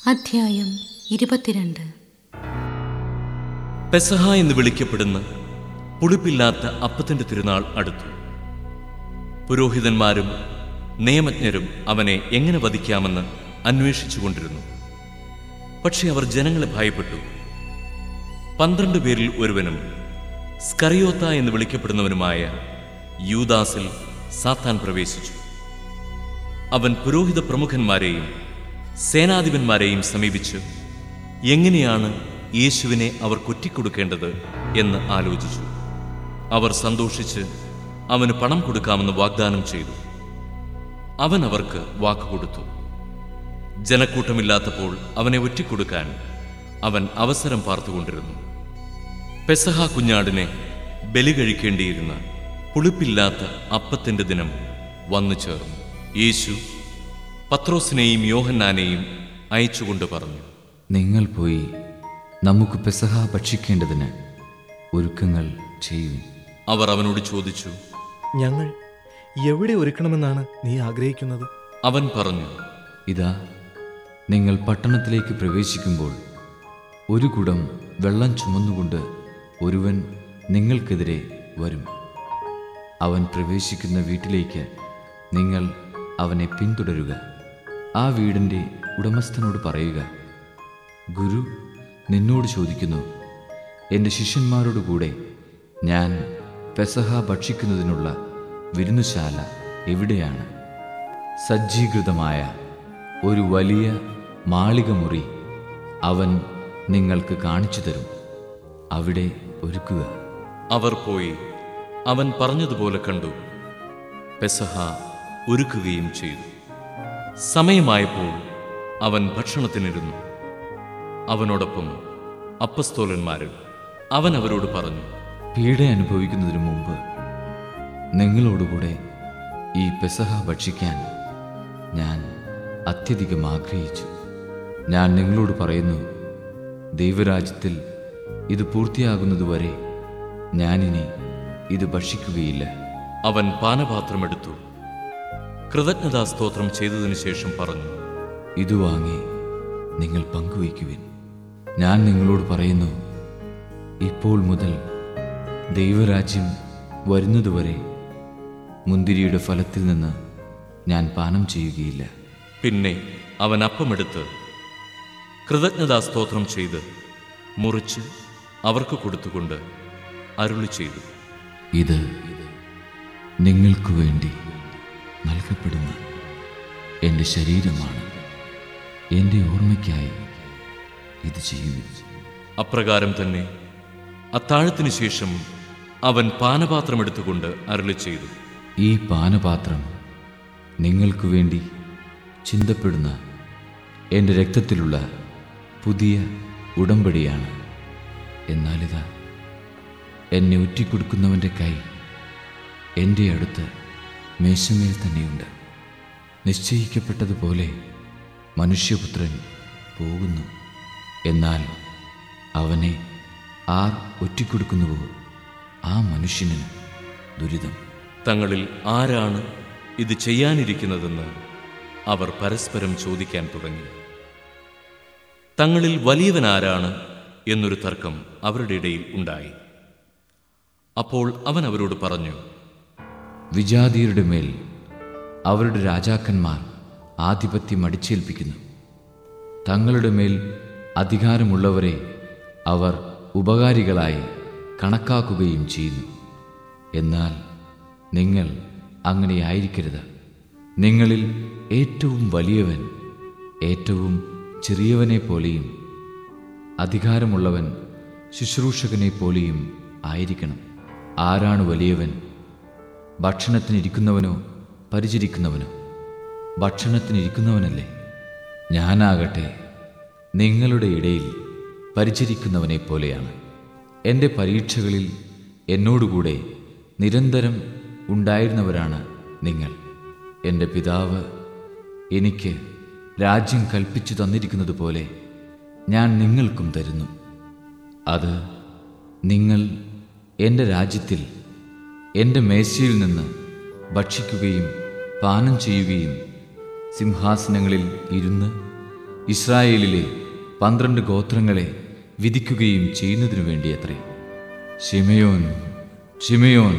അധ്യായം ഇരുപത്തിരണ്ട് പെസഹ എന്ന് വിളിക്കപ്പെടുന്ന പുളിപ്പില്ലാത്ത അപ്പത്തിന്റെ തിരുനാൾ അടുത്തു പുരോഹിതന്മാരും നിയമജ്ഞരും അവനെ എങ്ങനെ വധിക്കാമെന്ന് അന്വേഷിച്ചുകൊണ്ടിരുന്നു പക്ഷെ അവർ ജനങ്ങളെ ഭയപ്പെട്ടു പന്ത്രണ്ട് പേരിൽ ഒരുവനും സ്കറിയോത്ത എന്ന് വിളിക്കപ്പെടുന്നവനുമായ യൂദാസിൽ സാത്താൻ പ്രവേശിച്ചു അവൻ പുരോഹിത പ്രമുഖന്മാരെയും സേനാധിപന്മാരെയും സമീപിച്ച് എങ്ങനെയാണ് യേശുവിനെ അവർ കൊറ്റിക്കൊടുക്കേണ്ടത് എന്ന് ആലോചിച്ചു അവർ സന്തോഷിച്ച് അവന് പണം കൊടുക്കാമെന്ന് വാഗ്ദാനം ചെയ്തു അവൻ അവർക്ക് വാക്കുകൊടുത്തു ജനക്കൂട്ടമില്ലാത്തപ്പോൾ അവനെ ഒറ്റിക്കൊടുക്കാൻ അവൻ അവസരം പാർത്തുകൊണ്ടിരുന്നു പെസഹ കുഞ്ഞാടിനെ ബലി കഴിക്കേണ്ടിയിരുന്ന പുളിപ്പില്ലാത്ത അപ്പത്തിന്റെ ദിനം വന്നു ചേർന്നു യേശു പത്രോസിനെയും യോഹന്നാനെയും അയച്ചുകൊണ്ട് പറഞ്ഞു നിങ്ങൾ പോയി നമുക്ക് പെസഹ ഭക്ഷിക്കേണ്ടതിന് ഒരുക്കങ്ങൾ ചെയ്യും അവർ അവനോട് ചോദിച്ചു ഞങ്ങൾ എവിടെ ഒരുക്കണമെന്നാണ് നീ ആഗ്രഹിക്കുന്നത് അവൻ പറഞ്ഞു ഇതാ നിങ്ങൾ പട്ടണത്തിലേക്ക് പ്രവേശിക്കുമ്പോൾ ഒരു കുടം വെള്ളം ചുമന്നുകൊണ്ട് ഒരുവൻ നിങ്ങൾക്കെതിരെ വരും അവൻ പ്രവേശിക്കുന്ന വീട്ടിലേക്ക് നിങ്ങൾ അവനെ പിന്തുടരുക ആ വീടിൻ്റെ ഉടമസ്ഥനോട് പറയുക ഗുരു നിന്നോട് ചോദിക്കുന്നു എൻ്റെ ശിഷ്യന്മാരോട് കൂടെ ഞാൻ പെസഹ ഭക്ഷിക്കുന്നതിനുള്ള വിരുന്നുശാല എവിടെയാണ് സജ്ജീകൃതമായ ഒരു വലിയ മാളിക മുറി അവൻ നിങ്ങൾക്ക് കാണിച്ചു തരും അവിടെ ഒരുക്കുക അവർ പോയി അവൻ പറഞ്ഞതുപോലെ കണ്ടു പെസഹ ഒരുക്കുകയും ചെയ്തു സമയമായപ്പോൾ അവൻ ഭക്ഷണത്തിനിരുന്നു അവനോടൊപ്പം അപ്പസ്തോലന്മാരും അവൻ അവരോട് പറഞ്ഞു പീഡ അനുഭവിക്കുന്നതിന് മുമ്പ് നിങ്ങളോടുകൂടെ ഈ പെസഹ ഭക്ഷിക്കാൻ ഞാൻ അത്യധികം ആഗ്രഹിച്ചു ഞാൻ നിങ്ങളോട് പറയുന്നു ദൈവരാജ്യത്തിൽ ഇത് പൂർത്തിയാകുന്നതുവരെ ഞാനിനി ഇത് ഭക്ഷിക്കുകയില്ല അവൻ പാനപാത്രമെടുത്തു കൃതജ്ഞതാ സ്തോത്രം ചെയ്തതിനു ശേഷം പറഞ്ഞു ഇത് വാങ്ങി നിങ്ങൾ പങ്കുവയ്ക്കുവിൻ ഞാൻ നിങ്ങളോട് പറയുന്നു ഇപ്പോൾ മുതൽ ദൈവരാജ്യം വരുന്നതുവരെ മുന്തിരിയുടെ ഫലത്തിൽ നിന്ന് ഞാൻ പാനം ചെയ്യുകയില്ല പിന്നെ അവൻ അപ്പമെടുത്ത് കൃതജ്ഞതാ സ്തോത്രം ചെയ്ത് മുറിച്ച് അവർക്ക് കൊടുത്തുകൊണ്ട് അരുളി ചെയ്തു ഇത് നിങ്ങൾക്ക് വേണ്ടി നൽകപ്പെടുന്ന എൻ്റെ ശരീരമാണ് എൻ്റെ ഓർമ്മയ്ക്കായി ഇത് ചെയ്യുവിൻ അപ്രകാരം തന്നെ അത്താഴത്തിനു ശേഷം അവൻ പാനപാത്രമെടുത്തുകൊണ്ട് അരുളി ചെയ്തു ഈ പാനപാത്രം നിങ്ങൾക്ക് വേണ്ടി ചിന്തപ്പെടുന്ന എൻ്റെ രക്തത്തിലുള്ള പുതിയ ഉടമ്പടിയാണ് എന്നാലിതാ എന്നെ ഉറ്റിക്കൊടുക്കുന്നവൻ്റെ കൈ എൻ്റെ അടുത്ത് മേശമേൽ തന്നെയുണ്ട് നിശ്ചയിക്കപ്പെട്ടതുപോലെ മനുഷ്യപുത്രൻ പോകുന്നു എന്നാൽ അവനെ ആർ ഒറ്റിക്കൊടുക്കുന്നുവോ ആ മനുഷ്യന് ദുരിതം തങ്ങളിൽ ആരാണ് ഇത് ചെയ്യാനിരിക്കുന്നതെന്ന് അവർ പരസ്പരം ചോദിക്കാൻ തുടങ്ങി തങ്ങളിൽ വലിയവൻ ആരാണ് എന്നൊരു തർക്കം അവരുടെ ഇടയിൽ ഉണ്ടായി അപ്പോൾ അവൻ അവരോട് പറഞ്ഞു വിജാതിയരുടെ മേൽ അവരുടെ രാജാക്കന്മാർ ആധിപത്യം അടിച്ചേൽപ്പിക്കുന്നു തങ്ങളുടെ മേൽ അധികാരമുള്ളവരെ അവർ ഉപകാരികളായി കണക്കാക്കുകയും ചെയ്യുന്നു എന്നാൽ നിങ്ങൾ അങ്ങനെയായിരിക്കരുത് നിങ്ങളിൽ ഏറ്റവും വലിയവൻ ഏറ്റവും ചെറിയവനെ പോലെയും അധികാരമുള്ളവൻ ശുശ്രൂഷകനെ പോലെയും ആയിരിക്കണം ആരാണ് വലിയവൻ ഭക്ഷണത്തിനിരിക്കുന്നവനോ പരിചരിക്കുന്നവനോ ഭക്ഷണത്തിനിരിക്കുന്നവനല്ലേ ഞാനാകട്ടെ നിങ്ങളുടെ ഇടയിൽ പരിചരിക്കുന്നവനെ പോലെയാണ് എൻ്റെ പരീക്ഷകളിൽ എന്നോടുകൂടെ നിരന്തരം ഉണ്ടായിരുന്നവരാണ് നിങ്ങൾ എൻ്റെ പിതാവ് എനിക്ക് രാജ്യം കൽപ്പിച്ചു തന്നിരിക്കുന്നത് പോലെ ഞാൻ നിങ്ങൾക്കും തരുന്നു അത് നിങ്ങൾ എൻ്റെ രാജ്യത്തിൽ എൻ്റെ മേശയിൽ നിന്ന് ഭക്ഷിക്കുകയും പാനം ചെയ്യുകയും സിംഹാസനങ്ങളിൽ ഇരുന്ന് ഇസ്രായേലിലെ പന്ത്രണ്ട് ഗോത്രങ്ങളെ വിധിക്കുകയും ചെയ്യുന്നതിനു വേണ്ടിയത്രേ ഷിമയോൻ ഷിമയോൻ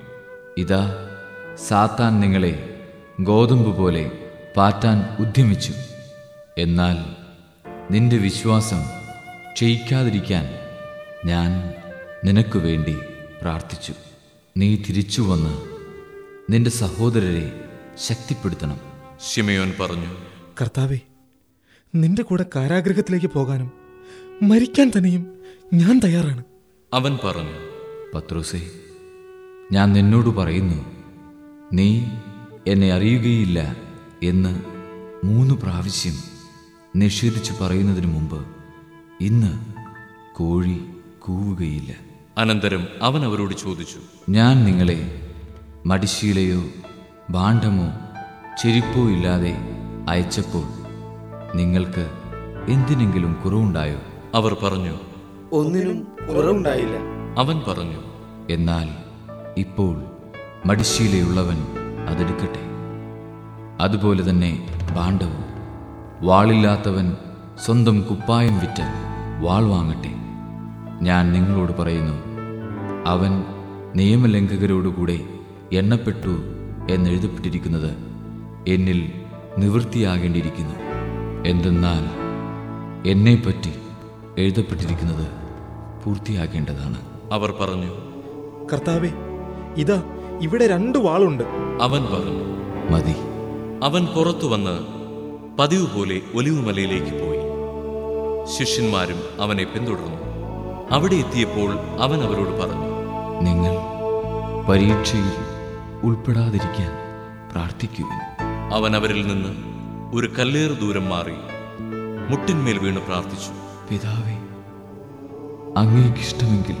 ഇതാ സാത്താൻ നിങ്ങളെ ഗോതമ്പ് പോലെ പാറ്റാൻ ഉദ്യമിച്ചു എന്നാൽ നിന്റെ വിശ്വാസം ക്ഷയിക്കാതിരിക്കാൻ ഞാൻ നിനക്ക് വേണ്ടി പ്രാർത്ഥിച്ചു നീ തിരിച്ചു വന്ന് നിന്റെ സഹോദരരെ ശക്തിപ്പെടുത്തണം ഷിമയോൻ പറഞ്ഞു കർത്താവെ നിന്റെ കൂടെ കാരാഗ്രഹത്തിലേക്ക് പോകാനും മരിക്കാൻ തന്നെയും ഞാൻ തയ്യാറാണ് അവൻ പറഞ്ഞു പത്രോസേ ഞാൻ നിന്നോട് പറയുന്നു നീ എന്നെ അറിയുകയില്ല എന്ന് മൂന്ന് പ്രാവശ്യം നിഷേധിച്ചു പറയുന്നതിന് മുമ്പ് ഇന്ന് കോഴി കൂവുകയില്ല അനന്തരം അവൻ അവരോട് ചോദിച്ചു ഞാൻ നിങ്ങളെ മടിശീലയോ ഭാണ്ഡമോ ചെരിപ്പോ ഇല്ലാതെ അയച്ചപ്പോൾ നിങ്ങൾക്ക് എന്തിനെങ്കിലും കുറവുണ്ടായോ അവർ പറഞ്ഞു ഒന്നിനും കുറവുണ്ടായില്ല അവൻ പറഞ്ഞു എന്നാൽ ഇപ്പോൾ മടിശീലയുള്ളവൻ അതെടുക്കട്ടെ അതുപോലെ തന്നെ ഭാണ്ഡവും വാളില്ലാത്തവൻ സ്വന്തം കുപ്പായം വിറ്റ് വാൾ വാങ്ങട്ടെ ഞാൻ നിങ്ങളോട് പറയുന്നു അവൻ നിയമലംഘകരോടുകൂടെ എണ്ണപ്പെട്ടു എന്നെഴുതപ്പെട്ടിരിക്കുന്നത് എന്നിൽ നിവൃത്തിയാകേണ്ടിയിരിക്കുന്നു എന്തെന്നാൽ എന്നെപ്പറ്റി എഴുതപ്പെട്ടിരിക്കുന്നത് പൂർത്തിയാകേണ്ടതാണ് അവർ പറഞ്ഞു കർത്താവെ ഇതാ ഇവിടെ രണ്ട് വാളുണ്ട് അവൻ പറഞ്ഞു മതി അവൻ പുറത്തു വന്ന് പതിവ് പോലെ ഒലിവുമലയിലേക്ക് പോയി ശിഷ്യന്മാരും അവനെ പിന്തുടർന്നു അവിടെ എത്തിയപ്പോൾ അവൻ അവരോട് പറഞ്ഞു നിങ്ങൾ പരീക്ഷയിൽ ഉൾപ്പെടാതിരിക്കാൻ പ്രാർത്ഥിക്കുവിൻ അവൻ അവരിൽ നിന്ന് ഒരു കല്ലേറ് ദൂരം മാറി മുട്ടിന്മേൽ വീണ് പ്രാർത്ഥിച്ചു പിതാവേ അങ്ങേക്കിഷ്ടമെങ്കിൽ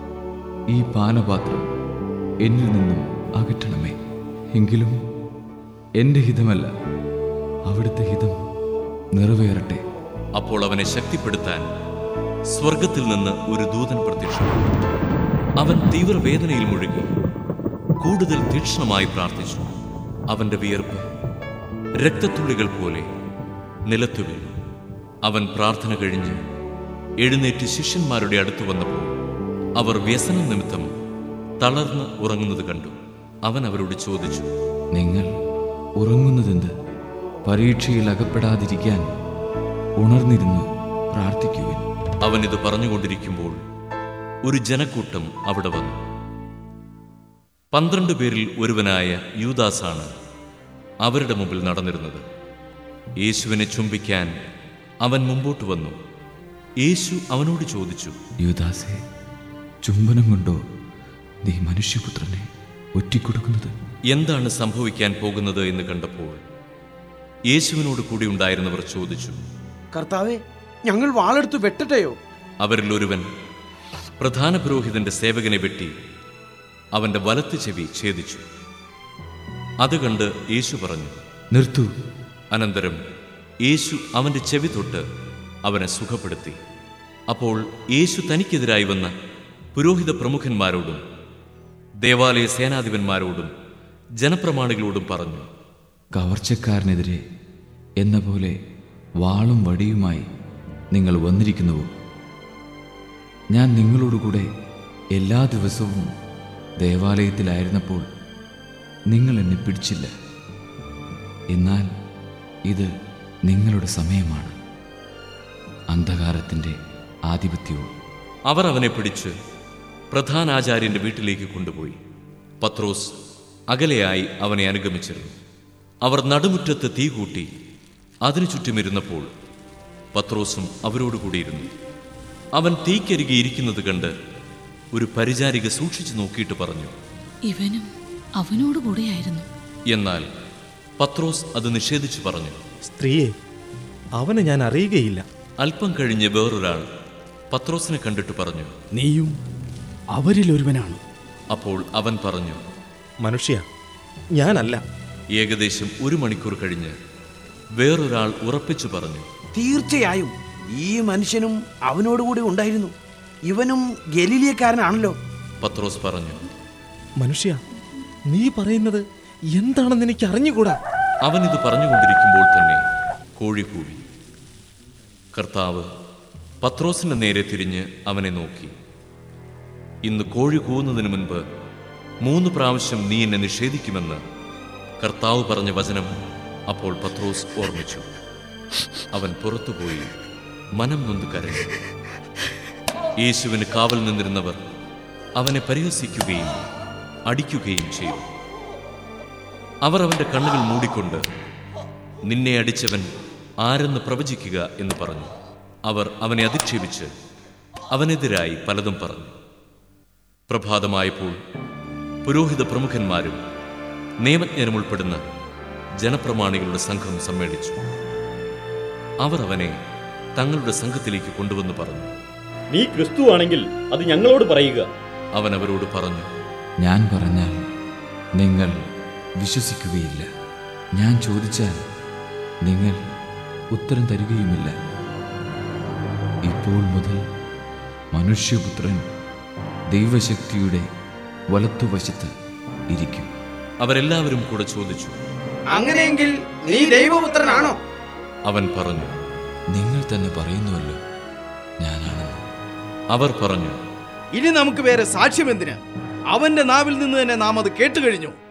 ഈ പാനപാത്രം എന്നിൽ നിന്നും അകറ്റണമേ എങ്കിലും എൻ്റെ ഹിതമല്ല അവിടുത്തെ ഹിതം നിറവേറട്ടെ അപ്പോൾ അവനെ ശക്തിപ്പെടുത്താൻ സ്വർഗത്തിൽ നിന്ന് ഒരു ദൂതൻ പ്രത്യക്ഷപ്പെട്ടു അവൻ തീവ്രവേദനയിൽ മുഴുകി കൂടുതൽ തീക്ഷ്ണമായി പ്രാർത്ഥിച്ചു അവന്റെ വിയർപ്പ് രക്തത്തുള്ളികൾ പോലെ നിലത്തു വീണു അവൻ പ്രാർത്ഥന കഴിഞ്ഞ് എഴുന്നേറ്റ് ശിഷ്യന്മാരുടെ അടുത്ത് വന്നപ്പോൾ അവർ വ്യസന നിമിത്തം തളർന്ന് ഉറങ്ങുന്നത് കണ്ടു അവൻ അവരോട് ചോദിച്ചു നിങ്ങൾ ഉറങ്ങുന്നതെന്ത് പരീക്ഷയിൽ അകപ്പെടാതിരിക്കാൻ ഉണർന്നിരുന്ന് പ്രാർത്ഥിക്കുവിൻ അവൻ ഇത് പറഞ്ഞുകൊണ്ടിരിക്കുമ്പോൾ ഒരു ജനക്കൂട്ടം അവിടെ വന്നു പന്ത്രണ്ട് പേരിൽ ഒരുവനായ യൂദാസാണ് അവരുടെ മുമ്പിൽ നടന്നിരുന്നത് യേശുവിനെ ചുംബിക്കാൻ അവൻ മുമ്പോട്ട് വന്നു യേശു അവനോട് ചോദിച്ചു യുദാസെ ചുംബനം കൊണ്ടോ നീ മനുഷ്യപുത്രനെ ഒറ്റിക്കൊടുക്കുന്നത് എന്താണ് സംഭവിക്കാൻ പോകുന്നത് എന്ന് കണ്ടപ്പോൾ യേശുവിനോട് കൂടി ഉണ്ടായിരുന്നവർ ചോദിച്ചു കർത്താവെ ഞങ്ങൾ വാളെടുത്ത് വെട്ടട്ടെയോ അവരിൽ ഒരുവൻ പ്രധാന പുരോഹിതന്റെ സേവകനെ വെട്ടി അവന്റെ വലത്ത് ചെവി ഛേദിച്ചു അത് കണ്ട് യേശു പറഞ്ഞു നിർത്തൂ അനന്തരം യേശു അവന്റെ ചെവി തൊട്ട് അവനെ സുഖപ്പെടുത്തി അപ്പോൾ യേശു തനിക്കെതിരായി വന്ന പുരോഹിത പ്രമുഖന്മാരോടും ദേവാലയ സേനാധിപന്മാരോടും ജനപ്രമാണികളോടും പറഞ്ഞു കവർച്ചക്കാരനെതിരെ എന്ന പോലെ വാളും വടിയുമായി നിങ്ങൾ വന്നിരിക്കുന്നുവോ ഞാൻ നിങ്ങളോടുകൂടെ എല്ലാ ദിവസവും ദേവാലയത്തിലായിരുന്നപ്പോൾ നിങ്ങൾ എന്നെ പിടിച്ചില്ല എന്നാൽ ഇത് നിങ്ങളുടെ സമയമാണ് അന്ധകാരത്തിൻ്റെ ആധിപത്യവും അവർ അവനെ പിടിച്ച് പ്രധാനാചാര്യന്റെ വീട്ടിലേക്ക് കൊണ്ടുപോയി പത്രോസ് അകലെയായി അവനെ അനുഗമിച്ചിരുന്നു അവർ നടുമുറ്റത്ത് തീ കൂട്ടി അതിനു ചുറ്റുമിരുന്നപ്പോൾ പത്രോസും അവരോട് കൂടിയിരുന്നു അവൻ തീക്കരികെ ഇരിക്കുന്നത് കണ്ട് ഒരു പരിചാരിക സൂക്ഷിച്ചു നോക്കിയിട്ട് പറഞ്ഞു ഇവനും അവനോട് കൂടെയായിരുന്നു എന്നാൽ പത്രോസ് അത് നിഷേധിച്ചു പറഞ്ഞു സ്ത്രീയെ അവനെ ഞാൻ അറിയുകയില്ല അല്പം കഴിഞ്ഞ് വേറൊരാൾ പത്രോസിനെ കണ്ടിട്ട് പറഞ്ഞു നീയും അവരിലൊരുവനാണ് അപ്പോൾ അവൻ പറഞ്ഞു മനുഷ്യ ഞാനല്ല ഏകദേശം ഒരു മണിക്കൂർ കഴിഞ്ഞ് വേറൊരാൾ ഉറപ്പിച്ചു പറഞ്ഞു തീർച്ചയായും ഈ മനുഷ്യനും അവനോടുകൂടി ഉണ്ടായിരുന്നു ഇവനും ഗലീലിയക്കാരനാണല്ലോ പത്രോസ് പറഞ്ഞു മനുഷ്യ നീ പറയുന്നത് എന്താണെന്ന് എനിക്ക് അറിഞ്ഞുകൂടാ അവൻ ഇത് പറഞ്ഞുകൊണ്ടിരിക്കുമ്പോൾ തന്നെ കോഴി കൂവി കർത്താവ് പത്രോസിന്റെ നേരെ തിരിഞ്ഞ് അവനെ നോക്കി ഇന്ന് കോഴി കൂവുന്നതിന് മുൻപ് മൂന്ന് പ്രാവശ്യം നീ എന്നെ നിഷേധിക്കുമെന്ന് കർത്താവ് പറഞ്ഞ വചനം അപ്പോൾ പത്രോസ് ഓർമ്മിച്ചു അവൻ പുറത്തുപോയി മനം നൊന്ത് കരഞ്ഞു യേശുവിന് കാവൽ നിന്നിരുന്നവർ അവനെ പരിഹസിക്കുകയും അടിക്കുകയും ചെയ്തു അവർ അവന്റെ കണ്ണുകൾ മൂടിക്കൊണ്ട് നിന്നെ അടിച്ചവൻ ആരെന്ന് പ്രവചിക്കുക എന്ന് പറഞ്ഞു അവർ അവനെ അധിക്ഷേപിച്ച് അവനെതിരായി പലതും പറഞ്ഞു പ്രഭാതമായപ്പോൾ പുരോഹിത പ്രമുഖന്മാരും നിയമജ്ഞരും ഉൾപ്പെടുന്ന ജനപ്രമാണികളുടെ സംഘം സമ്മേളിച്ചു അവർ അവനെ തങ്ങളുടെ സംഘത്തിലേക്ക് കൊണ്ടുവന്ന് പറഞ്ഞു നീ ക്രിസ്തു ആണെങ്കിൽ അത് ഞങ്ങളോട് പറയുക അവൻ അവരോട് പറഞ്ഞു ഞാൻ പറഞ്ഞാൽ നിങ്ങൾ വിശ്വസിക്കുകയില്ല ഞാൻ ചോദിച്ചാൽ നിങ്ങൾ ഉത്തരം തരികയുമില്ല ഇപ്പോൾ മുതൽ മനുഷ്യപുത്രൻ ദൈവശക്തിയുടെ വലത്തുവശത്ത് ഇരിക്കും അവരെല്ലാവരും കൂടെ ചോദിച്ചു അങ്ങനെയെങ്കിൽ നീ ദൈവപുത്രനാണോ അവൻ പറഞ്ഞു നിങ്ങൾ തന്നെ പറയുന്നുവല്ലോ ഞാനാണെന്ന് അവർ പറഞ്ഞു ഇനി നമുക്ക് വേറെ സാക്ഷ്യം എന്തിന് അവന്റെ നാവിൽ നിന്ന് തന്നെ നാം അത് കേട്ടു കഴിഞ്ഞു